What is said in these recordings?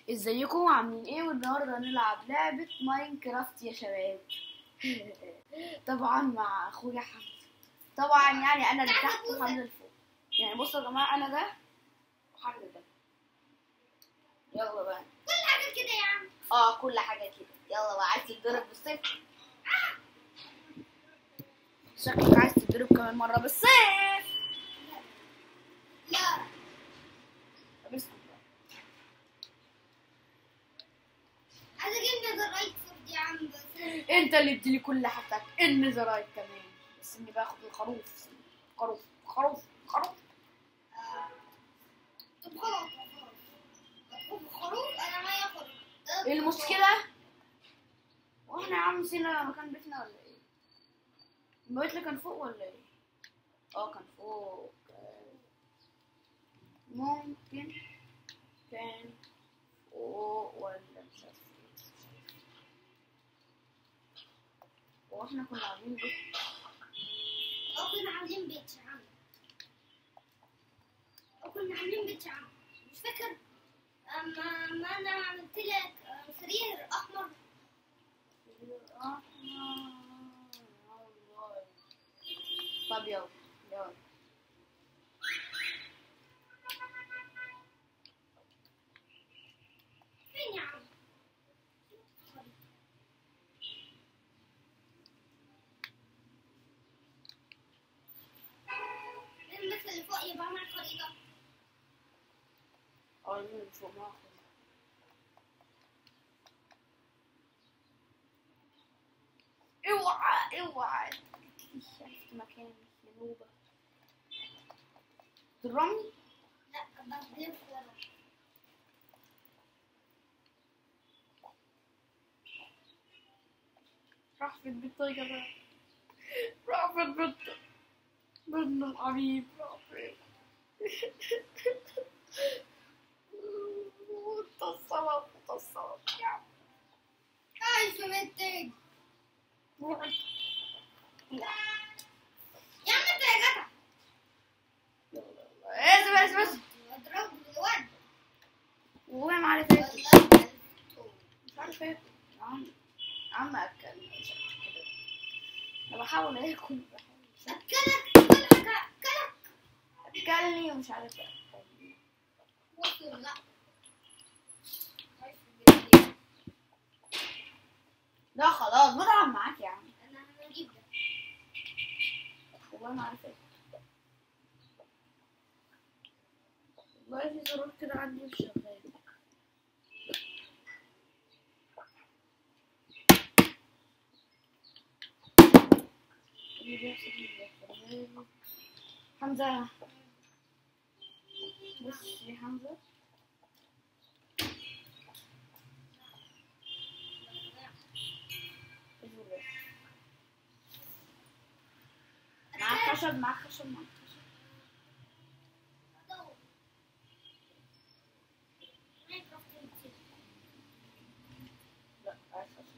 ازيكم عاملين ايه والنهارده هنلعب لعبة ماينكرافت يا شباب طبعا مع اخويا حمزة طبعا يعني انا اللي تحت وحمزة اللي فوق يعني بصوا يا جماعة انا ده وحمزة ده يلا بقى كل حاجة كده يا عم اه كل حاجة كده يلا بقى عايز تتضرب بالصيف شكلك عايز تتضرب كمان مرة بالصيف لا طب اسكت بقى. عايز اجيب نظر رايت فورد يا عم بس انت اللي بتديني كل حاجتك النزرايت كمان بس اني باخد الخروف خروف خروف خروف آه. طب خلاص خلاص هتقوم خروف انا معايا خروف ده ايه المشكلة؟ واحنا يا عم نسينا مكان بيتنا ولا ايه؟ البيت اللي كان فوق ولا ايه؟ اه كان فوق ممكن كان فوق ولا مش عارف ايه. هو احنا كنا عاملين بيت او كنا عاملين بيت يا عم او كنا عاملين بيت يا عم مش فاكر اما ما انا عملت لك آه، سرير احمر طب يلا يلا فين يا عم المثل اللي فوق يبقى عمل خريطة اه اللي فوق ما أخذ. اوعى اوعى شفت مكان يا نوبة تضربني لا بغلب ورا راح في البيت طيب يا جماعة راح في البيت بدنا الحبيب راح فين وانت الصلاة وانت الصلاة يا عم هاي شمتك روح انت. لا يا عم انت يا جدع يلا يلا بس بس بس اضرب الواد والله ما عارف ايه والله مش عارف ايه يا عم يا عم اكل مش عارف كده انا بحاول اكل بحاول مش عارف. اكلك كل حاجة اكلك اكلني ومش عارف ايه وصل لا هاي شمتك. لا خلاص بلعب معاك يا عم انا هجيب ده والله ما عارف ايه والله في زرار كده عندي مش شغال اللي بيحصل في البرنامج. حمزة بص يا حمزة اصبر بس. معاك خشب معاك خشب معاك خشب لا عايز خشب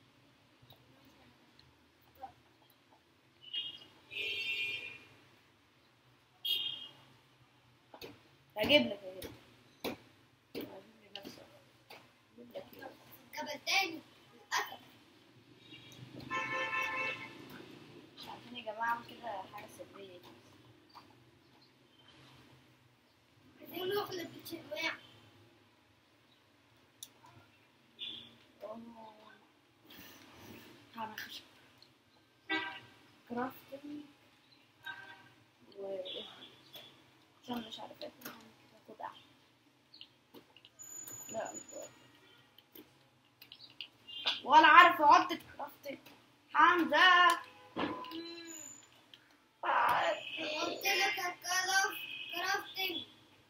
هجيب لك هجيب لك هجيب لي نفسي هجيب لك إيه؟ جبل تاني للأسف مش عارفين يا جماعة أعمل كده حاجة سلبية كده عايزين نخلط الشوارع هعمل خشب كرافتنج و عشان مش عارف ايه هعمل كده خدع لا مش واقف. ولا عارف احط كرافتنج حمزة قلت لك الكلام كرافتنج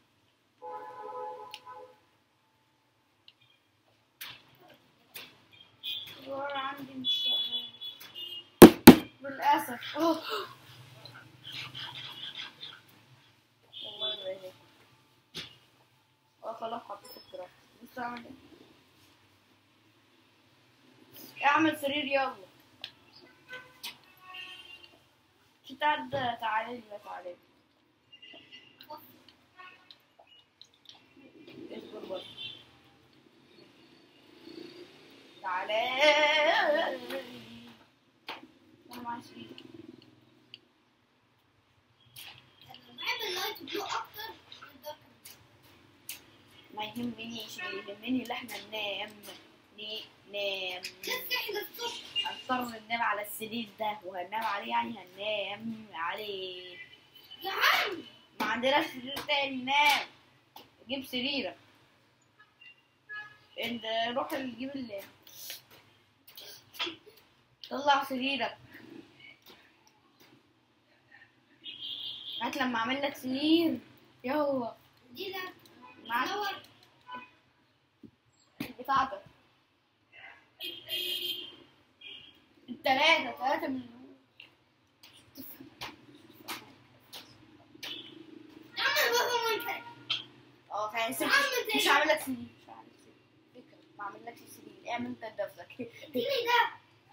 الزرار عندي مش شغال للأسف أوه. والله ما هيك اه خلاص حطيت الكراف بص اعمل ايه اعمل سرير يلا مش تعد تعالي لي بقى، تعالي لي. اصبر بس علي انا معايا سرير انا بحب اللايت بلو اكتر من الدارك ما يهمنيش اللي يهمني اللي احنا ننام ن- ننام لسه احنا الصبح هنضطر ننام على السرير ده وهننام عليه يعني هننام عليه يا عم ما عندناش سرير تاني ننام جيب سريرك انت روح جيب ال طلع سريرك هات لما اعمل لك سرير يلا دي ده معاك دور بتاعتك التلاتة تلاتة من عمل بابا منفرد اه خلاص يا عم مش هعمل لك سرير مش هعمل لك سرير فكرة ما اعمل لكش سرير اعمل انت بنفسك اديني ده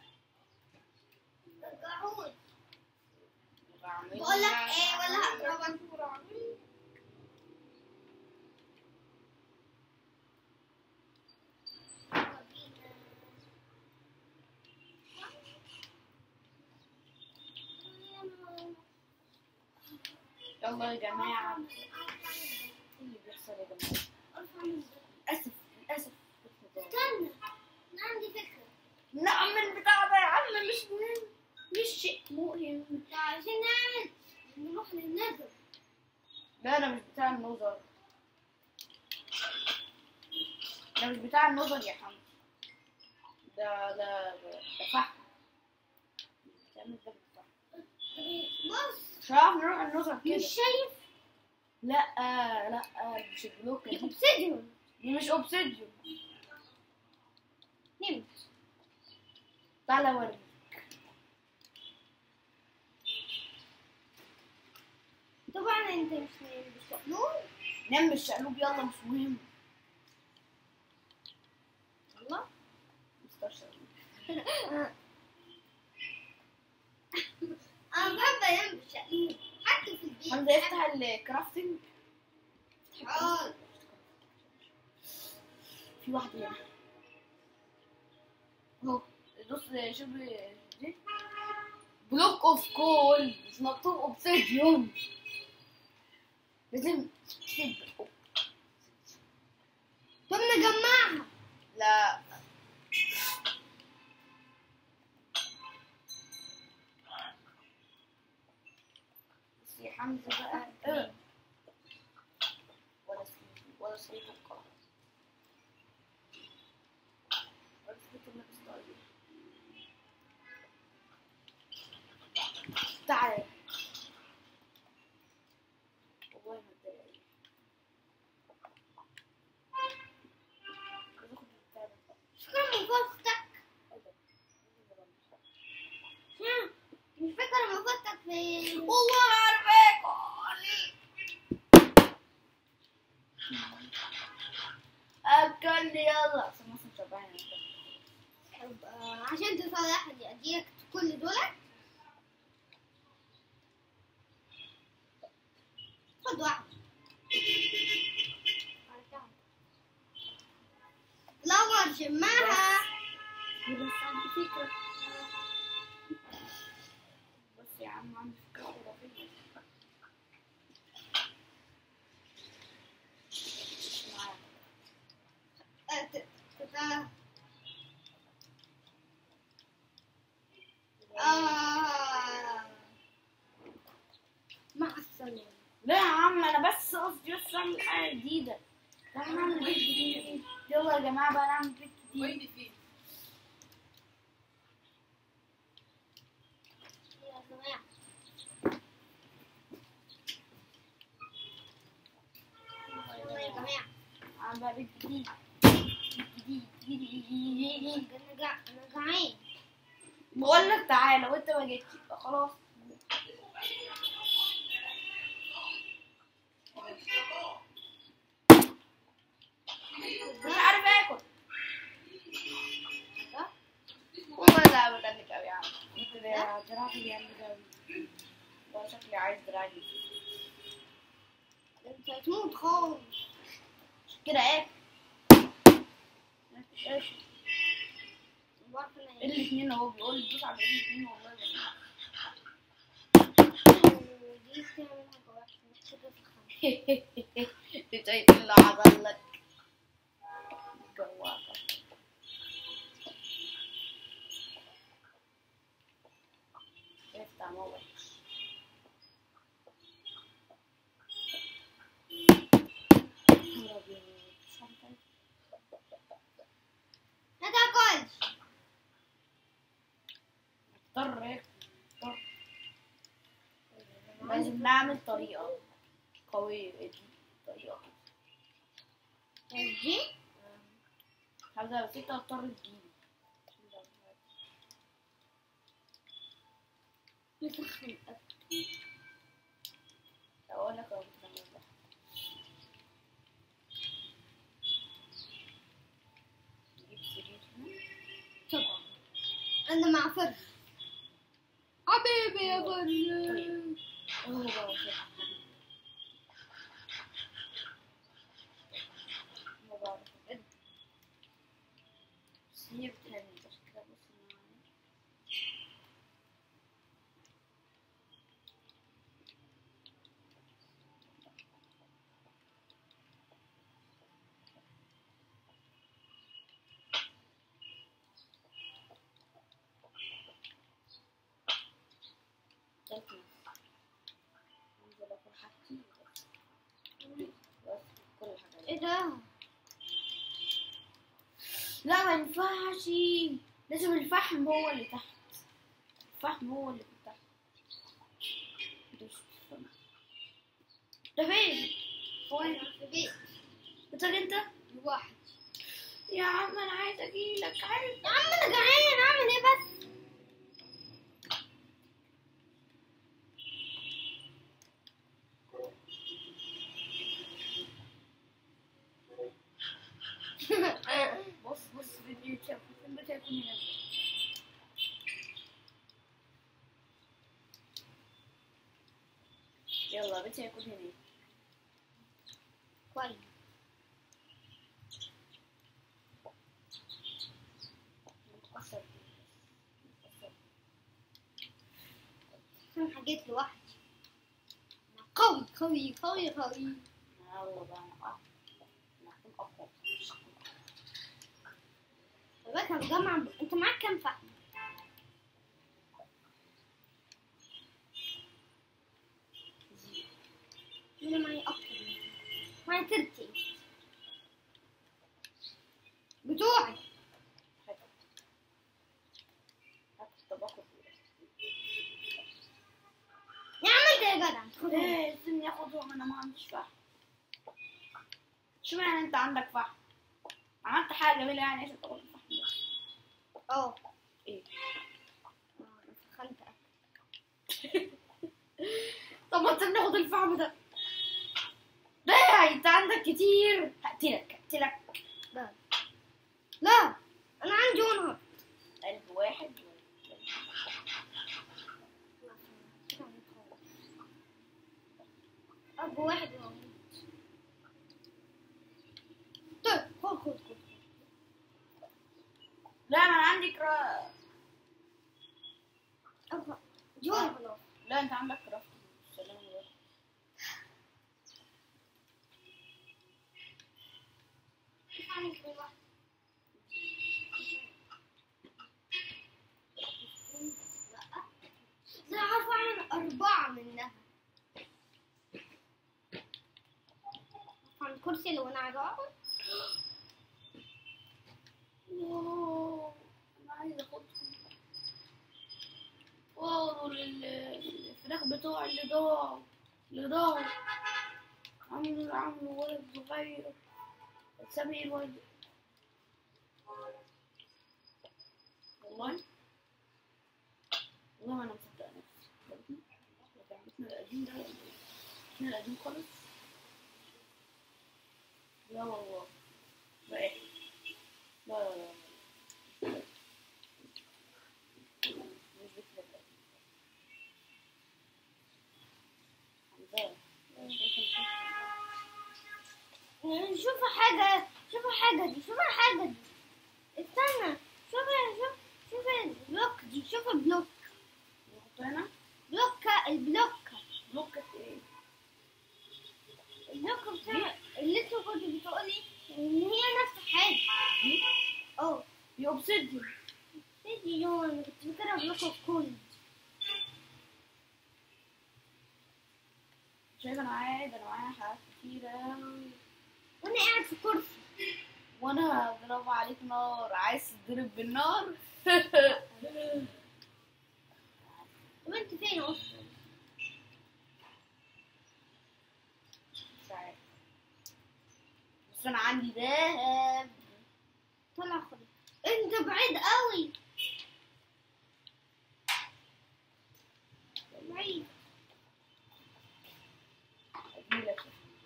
رجعهولي بقول لك ايه ولا هضربك يلا يا جماعة ايه اللي بيحصل يا جماعة للأسف للأسف استنى انا عندي فكرة نعم البتاع ده يا عم مش مهم مش شيء مهم عشان نعمل نروح للنذر لا ده مش بتاع النظر ده مش بتاع النظر يا حمد ده ده ده فحم بتعمل ده بالفحم بص مش هنعرف نروح النظر كده مش شايف لا لا مش البلوك دي الاوبسيديون دي مش اوبسيديوم نمت تعالى اوريك طبعا انت مش بالشقلوب نام بالشقلوب يلا مش مهم يلا مستشفى انا بحب انام بالشقلوب حتى في البيت حمزة يفتح الكرافتنج اه في واحدة هنا اهو دوس شوف دي بلوك اوف كول مش مكتوب اوبسيديون لازم تكتب طب نجمعها لا بس يا حمزة بقى إيه؟ ولا سرير ولا سرير القهر ولا سرير المستقبل تعال والله ما اتضايق عايز اخد البتاع ده شكرا من فوقتك ها، مش فاكرة ما فوقتك في والله ما عارف اكل اكل يلا عشان مثلا شبعان طب، آه، عشان تصلحني اديك كل دول خد واحد لور جمعها بس عندي فكرة بس يا عم عندي فكرة خرافية معاك. آه، ت- ت- آه. مع السلامة لا يا عم انا بس قصدي بس اعمل حاجة جديدة تعالى نعمل بيت جديد يلا يا جماعة بقى نعمل بيت جديد وين فين؟ يا جماعة يلا يا جماعة عم بقى بيت جديد جديد جديد جديد أنا جع- أنا جعان بقول لك تعالى وانت ما جيتش يبقى خلاص مش عارف اكل ها؟ والله لا بدنك قوي يا عم انت ده دراعي بيعمل قوي ده شكلي عايز دراعي أنت هتموت خالص كده ايه ايش اعرف انا ايه الاثنين اهو بيقول لي دوس على الاثنين والله يا جماعة. ودي بتعمل حاجه واحده محتاجه تفهم بتعيد اللي عضل لك جواك افتح موبايل ما تاكلش اضطر اكل اضطر لازم نعمل طريقة قوية دي طريقة دي حاجة بس انت هتضطر تجيبي نسخن اقول لك اهو بتعمل ده نجيب سرير هنا طبعا انا مع فرد حبيبي يا فرد اهو بقى كده. ما بعرف أقعد. بس هي بتهني بس كده بص معايا تلاتة انزل اكل حاجتي بس بس كل حاجة ايه ده لا ما ينفعش لازم الفحم هو اللي تحت الفحم هو اللي تحت دوس الفحم. ده فين؟ وانا في بيت بتقول انت؟ واحد يا عم انا عايز اجيلك عايز يا عم انا جعان اعمل ايه بس بص بص فيديو تشاف فين بتاكل هنا يلا بتاكل هنا كويس متأثر بيه. متأثر انا حاجات لوحدي قوي قوي قوي قوي بيه. يلا بقى نقع. نكون أقوى. خلي بالك انا مجمع انت معاك كام فحم؟ انا معايا اكتر من كده. معايا ترتي بتوعي هات. هات الطبق وكل. يا عم انت يا جدع خدها. ايه استني اخدهم انا ما عنديش فحم شو يعني انت عندك فحم عملت حاجه جميله يعني عشان تاخد الفحم ده اه ايه آه، أنا سخنت اكل طب ما انت بناخد الفحم ده لا انت عندك كتير هقتلك هقتلك لا لا انا عندي ونهر قلب واحد اب واحد موجود طيب خد خد خد لا ما انا عندي كرا أبغى- جوه خلاص لا انت عندك كرافت سلام عليكم لا عارفة أعمل أربعة منها عن الكرسي اللي وانا قاعدة أقعد واو انا عايزه اخدهم واو ال- الفراخ بتوع اللي ضاعوا اللي ضاعوا عمرو عمرو ولد صغير سامي الولد والله والله ما انا مصدقه نفسي برضه لعبتنا القديم ده احنا القديم خالص لا والله لا ايه لا لا لا مش بكرة القديم. حمزة لا، شايفة الفيلم؟ شوف حاجة شوف حاجة دي شوف الحاجة دي استنى شوف شوف شوف البلوك دي شوف البلوك نحط هنا بلوك البلوك بلوكة ايه البلوك بتاع اللي انتوا كنتوا بتقولي ان هي نفس الحاجة دي اه دي اوبسيديان سيدي يوم انا كنت فاكرها بلوك اوف كولد شايف انا معايا ده انا معايا حاجات كتيرة وانا قاعد في كرسي وانا هضرب عليك نار عايز تضرب بالنار طب انت فين اصلا؟ مش عارف بس انا عندي دهب طلع خد انت بعيد قوي بعيد أجيلك.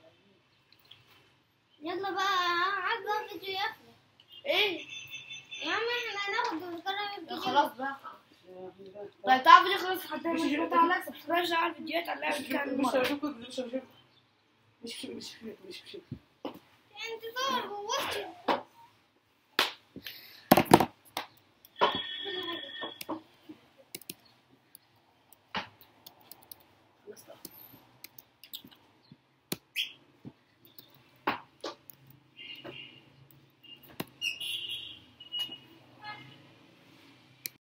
يلا بقى عاد بقى فيديو يخلص ايه يا عم احنا هناخد نكرر الفيديو خلاص بقى طيب تعرف فيديو خلص حتى مش على سبسكرايب على الفيديوهات على اللعبة دي كام مش مرة هشوفك مش هشوفك مش مش مش مش مش انت صور بوظت